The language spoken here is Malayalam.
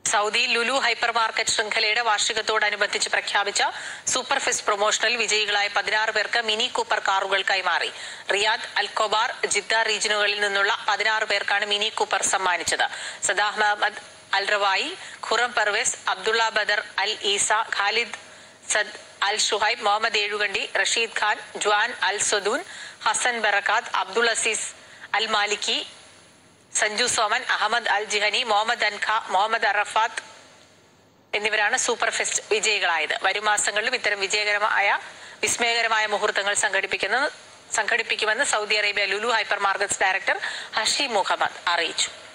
സൗദി ലുലു ഹൈപ്പർ മാർക്കറ്റ് ശൃംഖലയുടെ വാർഷികത്തോടനുബന്ധിച്ച് പ്രഖ്യാപിച്ച സൂപ്പർ ഫെസ്റ്റ് പ്രൊമോഷനിൽ വിജയികളായ പതിനാറ് പേർക്ക് മിനി കൂപ്പർ കാറുകൾ കൈമാറി റിയാദ് അൽഖോബാർ ജിദ്ദ റീജിയനുകളിൽ നിന്നുള്ള പതിനാറ് പേർക്കാണ് മിനി കൂപ്പർ സമ്മാനിച്ചത് സദാഹ് മുഹമ്മദ് അൽ റവായി ഖുറം പർവേസ് അബ്ദുള്ള ബദർ അൽ ഈസ ഖാലിദ് സദ് അൽ ഷുഹൈബ് മുഹമ്മദ് ഏഴുകണ്ടി റഷീദ് ഖാൻ ജ്വാൻ അൽ സദൂൻ ഹസൻ ബറക്കാത്ത് അബ്ദുൾ അസീസ് അൽ മാലിക്കി സഞ്ജു സോമൻ അഹമ്മദ് അൽ ജിഹനി മുഹമ്മദ് അൻഖ മുഹമ്മദ് അറഫാത്ത് എന്നിവരാണ് സൂപ്പർ ഫെസ്റ്റ് വിജയികളായത് വരും മാസങ്ങളിലും ഇത്തരം വിജയകരമായ വിസ്മയകരമായ മുഹൂർത്തങ്ങൾ സംഘടിപ്പിക്കുന്ന സംഘടിപ്പിക്കുമെന്ന് Saudi Arabia Lulu hypermarkets director Hashi Muhammad അറിയിച്ചു